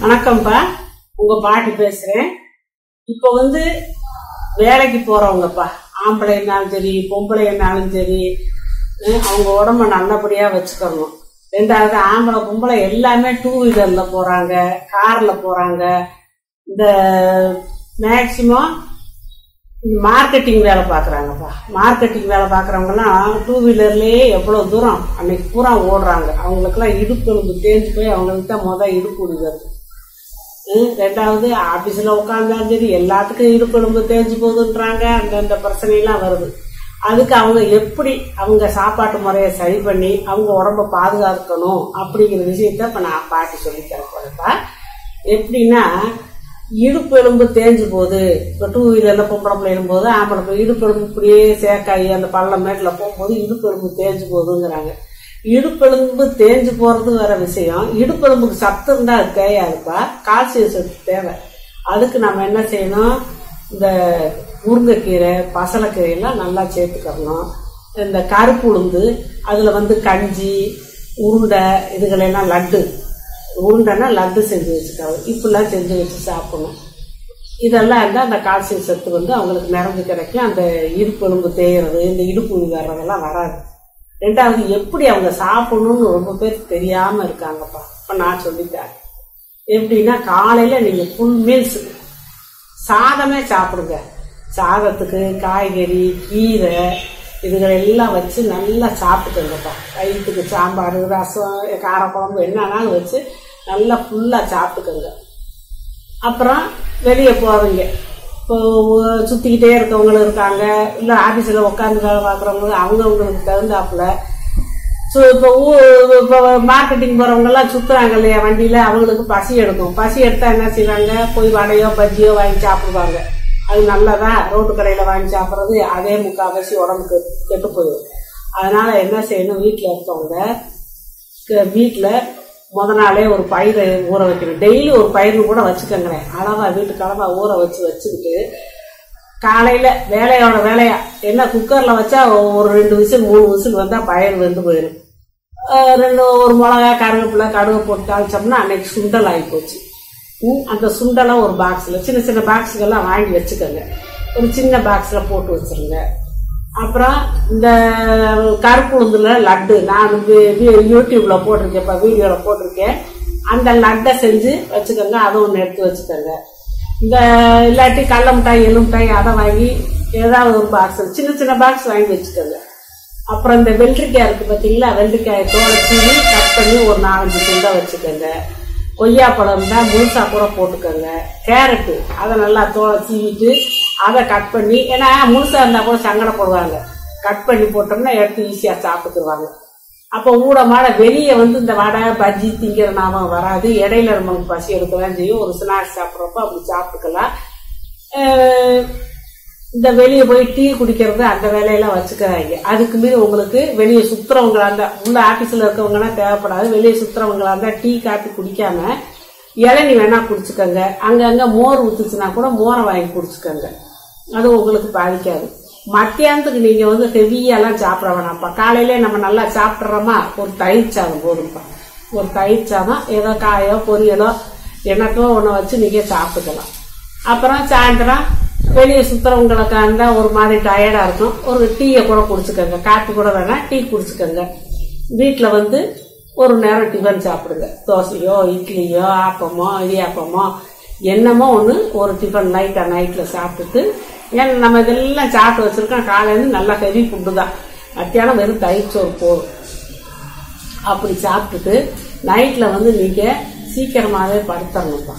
வணக்கம்ப்பா உங்க பாட்டி பேசுறேன் இப்போ வந்து வேலைக்கு போறவங்கப்பா ஆம்பளைனாலும் சரி பொம்பளைனாலும் சரி அஹ் அவங்க உடம்ப நல்லபடியா வச்சுக்கணும் ரெண்டாவது ஆம்பளை பொம்பளை எல்லாமே டூ வீலர்ல போறாங்க கார்ல போறாங்க இந்த மேக்சிமம் மார்க்கெட்டிங் வேலை பார்க்குறாங்கப்பா மார்க்கெட்டிங் வேலை பார்க்குறவங்கலாம் டூ வீலர்லேயே எவ்வளோ தூரம் அன்னைக்கு பூரா ஓடுறாங்க அவங்களுக்குலாம் இடுப்பு எலும்பு தேஞ்சு போய் அவங்களுக்கு தான் மொதல் இடுப்பு வருது ஹம், ரெண்டாவது ஆஃபீஸில் உட்காந்தாலும் சரி எல்லாத்துக்கும் இடுப்பு எலும்பு தேஞ்சு போகுதுன்றாங்க அந்தந்த பிரச்சனையெல்லாம் வருது அதுக்கு அவங்க எப்படி அவங்க சாப்பாட்டு முறையை சரி பண்ணி அவங்க உடம்ப பாதுகாக்கணும் அப்படிங்கிற விஷயத்த இப்போ நான் பாட்டி சொல்லித்தரேன் போலப்பா எப்படின்னா இடுப்பு எலும்பு தேஞ்சு போகுது இப்போ டூ வீலர்ல பொம்பளை பிள்ளைடும் போது ஆம்பளை பிள்ளை இடுப்பு எலும்பு இப்படியே சேக்காயி அந்த பள்ளம் மேட்டில் போகும்போது இடுப்பு எலும்பு தேஞ்சு போகுதுங்கிறாங்க இடுப்பு எலும்பு தேஞ்சு போறது வேற விஷயம் இடுப்பு எலும்புக்கு சத்து இருந்தா அது தேயாதுப்பா கால்சியம் சத்து தேவை அதுக்கு நம்ம என்ன செய்யணும் இந்த முருங்கைக்கீரை பசலைக்கீரை எல்லாம் நல்லா சேர்த்துக்கறணும் இந்த கருப்பு உளுந்து அதுல வந்து கஞ்சி உருண்டை இதுகளெல்லாம் லட்டு உருண்டைன்னா லட்டு செஞ்சு வச்சுக்காது இப்படிலாம் செஞ்சு வச்சு சாப்பிடணும் இதெல்லாம் இருந்தால் அந்த கால்சியம் சத்து வந்து அவங்களுக்கு நிறைஞ்சு கிடைக்கும் அந்த இடுப்பு எலும்பு தேய்றது இந்த இடுப்பு வலி வர்றதெல்லாம் வராது ரெண்டாவது எப்படி அவங்க சாப்பிடணும்னு ரொம்ப பேர் தெரியாம இருக்காங்கப்பா இப்போ நான் சொல்லித்தரேன் எப்படின்னா காலையில நீங்க ஃபுல் மீல்ஸ் சாதமே சாப்பிடுங்க சாதத்துக்கு காய்கறி கீரை இதுகளை எல்லாம் வச்சு நல்லா சாப்பிட்டுக்கோங்கப்பா வயிற்றுக்கு சாம்பார் ரசம் காரக்குழம்பு என்னன்னாலும் வச்சு நல்லா ஃபுல்லாக சாப்பிட்டுக்கோங்க அப்புறம் வெளியே போவீங்க இப்போ உ- சுத்திக்கிட்டே இருக்கவங்களும் இருக்காங்க இல்லை ஆஃபீஸில் உட்காந்து வேலை பார்க்குறவங்க அவங்கவுங்களுக்கு தகுந்தாப்புல ஸோ இப்போ ஊ இப்போ மார்க்கெட்டிங் போகிறவங்கெல்லாம் சுற்றுறாங்க இல்லையா வண்டியில் அவங்களுக்கு பசி எடுக்கும் பசி எடுத்தால் என்ன செய்வாங்க போய் வடையோ பஜ்ஜியோ வாங்கி சாப்பிடுவாங்க அது நல்லதா ரோட்டு கடையில் வாங்கி சாப்பிட்றது அதே முக்கால்வாசி உடம்புக்கு கெட்டு போயிடும் அதனால என்ன செய்யணும் வீட்டில் இருக்கவங்க வீட்டில் முத நாளே ஒரு பயிரை ஊற வைக்கணும் டெய்லி ஒரு பயிர் கூட வச்சுக்கோங்களேன் அளவா வீட்டுக்கு அளவா ஊற வச்சு வச்சுக்கிட்டு காலையில வேலையோட வேலையா என்ன குக்கர்ல வச்சா ஒரு ரெண்டு விசில் மூணு விசில் வந்தா பயிர் வெந்து போயிடும் அஹ் ரெண்டு ஒரு மிளகா கருவேப்பிலை கடுகு போட்டு தாளிச்சோம்னா அன்னைக்கு சுண்டல் ஆகி போச்சு ம், அந்த சுண்டலை ஒரு பாக்ஸ்ல சின்ன சின்ன பாக்ஸுக்கெல்லாம் வாங்கி வச்சுக்கோங்க ஒரு சின்ன பாக்ஸ்ல போட்டு வச்சிருங்க அப்புறம் இந்த கருப்பு உளுந்துல லட்டு நான் வி- வி- யூடியூப்ல போட்டிருக்கேன் இப்போ வீடியோல போட்டிருக்கேன் அந்த லட்டை செஞ்சு வச்சுக்கோங்க அதை ஒன்று எடுத்து வச்சுக்கோங்க இந்த இல்லாட்டி கடல மிட்டாய் எள்ளு மிட்டாய் அதை வாங்கி ஏதாவது ஒரு பாக்ஸ் சின்ன சின்ன பாக்ஸ் வாங்கி வச்சுக்கோங்க அப்புறம் இந்த வெள்ளரிக்காய் இருக்கு பார்த்தீங்களா வெள்ளரிக்காயை தோலை சீவி கட் பண்ணி ஒரு நாலஞ்சு துண்டை வச்சுக்கோங்க கொய்யாப்பழம் இருந்தால் முழுசா கூட போட்டுக்கோங்க கேரட்டு அதை நல்லா தோலை சீவிட்டு அதை கட் பண்ணி ஏன்னா முழுசா இருந்தால் கூட சங்கடப்படுவாங்க கட் பண்ணி போட்டோம்னா எடுத்து ஈஸியாக சாப்பிட்டுக்குவாங்க அப்போ ஊடமாட வெளியே வந்து இந்த வடை பஜ்ஜி திங்கிற ஞாபகம் வராது இடையில நமக்கு பசி எடுக்கதான் செய்யும் ஒரு ஸ்நாக்ஸ் சாப்பிட்றப்ப அப்படி சாப்பிட்டுக்கலாம் அஹ் இந்த வெளியே போய் டீ குடிக்கிறது அந்த வேலையெல்லாம் வச்சுக்கிறாங்க அதுக்கு மீறி உங்களுக்கு வெளியே சுத்துறவங்களா இருந்தா உள்ள ஆபீஸ்ல இருக்கவங்கன்னா தேவைப்படாது வெளியே சுத்துறவங்களா இருந்தா டீ காப்பி குடிக்காம இளநி வேணா குடிச்சுக்கோங்க அங்கங்க மோர் ஊத்துச்சுன்னா கூட மோரை வாங்கி குடிச்சுக்கோங்க அது உங்களுக்கு பாதிக்காது மத்தியானத்துக்கு நீங்க வந்து ஹெவியெல்லாம் சாப்பிட வேணாம்ப்பா காலையிலே நம்ம நல்லா சாப்பிட்றோமா ஒரு தயிர் சாதம் போதும்ப்பா ஒரு தயிர் சாதம் ஏதோ காயோ பொரியலோ எனக்கோ ஒன்று வச்சு நீங்க சாப்பிட்டுக்கலாம் அப்புறம் சாயந்தரம் வெளியே சுத்துறவங்களுக்கு இருந்தா ஒரு மாதிரி டயர்டா இருக்கும் ஒரு டீயை கூட குடிச்சுக்கோங்க காப்பி கூட வேணாம் டீ குடிச்சுக்கோங்க வீட்டுல வந்து ஒரு நேரம் டிஃபன் சாப்பிடுங்க தோசையோ இட்லியோ ஆப்பமோ இடியாப்பமோ என்னமோ ஒன்று ஒரு டிஃபன் நைட்டா நைட்ல சாப்பிட்டுட்டு ஏன்னா நம்ம இதெல்லாம் சாப்பிட்டு வச்சிருக்கோம் காலையில நல்லா ஹெவி ஃபுட்டு தான் மத்தியானம் வெறும் தயிர் சோறு போதும் அப்படி சாப்பிட்டுட்டு நைட்ல வந்து நீங்க சீக்கிரமாவே படுத்துறணும்ப்பா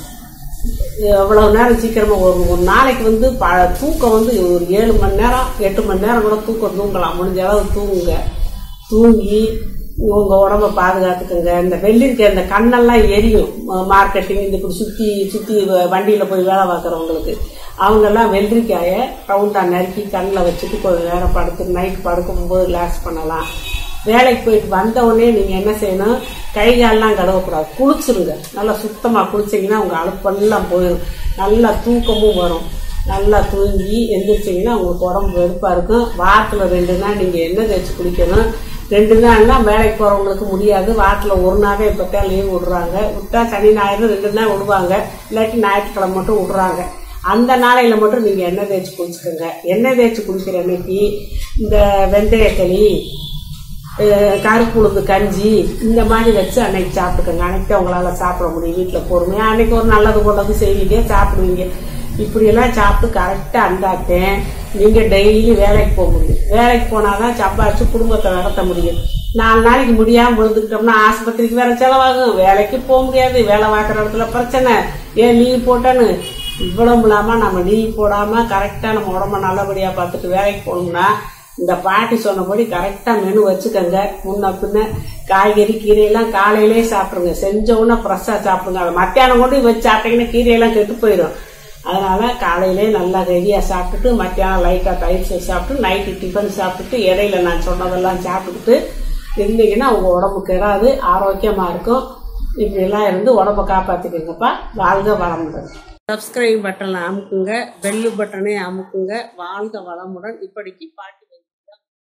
எவ்வளவு நேரம் சீக்கிரமா ஒரு ஒரு நாளைக்கு வந்து ப- தூக்கம் வந்து ஒரு ஏழு மணி நேரம் எட்டு மணி நேரம் கூட தூக்கம் தூங்கலாம் முடிஞ்ச அளவு தூங்குங்க தூங்கி உங்க உடம்ப பாதுகாத்துக்குங்க இந்த வெள்ளிருக்க இந்த கண்ணெல்லாம் எரியும் ம- மார்க்கெட்டிங் இந்த இப்படி சுத்தி சுத்தி வ- வண்டியில போய் வேலை பார்க்கறவங்களுக்கு அவங்க எல்லாம் வெள்ளரிக்காய ரவுண்டா நறுக்கி கண்ணில் வச்சுட்டு கொஞ்ச நேரம் படுத்து நைட் படுக்கும்போது ரிலாக்ஸ் பண்ணலாம் வேலைக்கு போயிட்டு வந்த உடனே நீங்க என்ன செய்யணும் கை காலெல்லாம் கழுவக்கூடாது குளிச்சிருங்க நல்லா சுத்தமா குளிச்சீங்கன்னா உங்க அழுப்பெல்லாம் போயிடும் நல்லா தூக்கமும் வரும் நல்லா தூங்கி எந்திரிச்சிங்கன்னா உங்களுக்கு உடம்பு வெறுப்பா இருக்கும் வாரத்துல ரெண்டு நாள் நீங்க எண்ணெய் தேய்ச்சி குளிக்கணும் ரெண்டு நாள்னா வேலைக்கு போறவங்களுக்கு முடியாது வாரத்தில் ஒரு நாள் இப்போத்தான் லீவ் விடுறாங்க விட்டா சனி ஞாயிறு ரெண்டு நாள் விடுவாங்க இல்லாட்டி ஞாயிற்றுக்கிழமை மட்டும் விடுறாங்க அந்த நாளையில மட்டும் நீங்க எண்ணெய் தேய்ச்சி குளிச்சுக்கோங்க எண்ணெய் தேய்ச்சி குளிக்கிற அன்னைக்கு இந்த வெந்தயக்களி அஹ் கருப்பு உளுந்து கஞ்சி இந்த மாதிரி வச்சு அன்னைக்கு சாப்பிட்டுக்கோங்க அன்னைக்கு உங்களால சாப்பிட முடியும் வீட்டில் பொறுமையா அன்னைக்கு ஒரு நல்லது கொண்டது செய்வீங்க சாப்பிடுவீங்க இப்படியெல்லாம் சாப்பிட்டு கரெக்டாக அந்தாத்தேன் நீங்க டெய்லி வேலைக்கு போக முடியும் வேலைக்கு போனாதான் சம்பாதிச்சு குடும்பத்தை நடத்த முடியும் நாலு நாளைக்கு முடியாம விழுந்துக்கிட்டோம்னா ஆஸ்பத்திரிக்கு வேற செலவாகும் வேலைக்கு போக முடியாது வேலை பார்க்குற இடத்துல பிரச்சனை ஏன் லீவ் போட்டேன்னு இவ்வளவு இல்லாம நம்ம லீவ் போடாம கரெக்டா நம்ம உடம்ப நல்லபடியா பார்த்துட்டு வேலைக்கு போகணும்னா இந்த பாட்டி சொன்னபடி கரெக்டா மெனு வச்சுக்கோங்க முன்ன பின்ன காய்கறி கீரையெல்லாம் காலையிலே சாப்பிடுங்க செஞ்ச உடனே ஃப்ரெஷ்ஷா சாப்பிடுங்க அதை மத்தியானம் கொண்டு வச்சு சாப்பிட்டீங்கன்னா கீரையெல்லாம் கெட்டு போயிடும் அதனால காலையிலே நல்லா ரெடியா சாப்பிட்டுட்டு மத்தியானம் லைட்டா தயிர் சோறு சாப்பிட்டு நைட்டு டிஃபன் சாப்பிட்டுட்டு இடையில நான் சொன்னதெல்லாம் சாப்பிட்டுட்டு இருந்தீங்கன்னா உங்க உடம்பு கெடாது ஆரோக்கியமா இருக்கும் இப்படியெல்லாம் இருந்து உடம்ப காப்பாத்திக்கோங்கப்பா வாழ்க வளமுடன் சப்ஸ்கிரைப் பட்டனை அமுக்குங்க பெல்லு பட்டனை அமுக்குங்க வாழ்க வளமுடன் இப்படிக்கு பாட்டி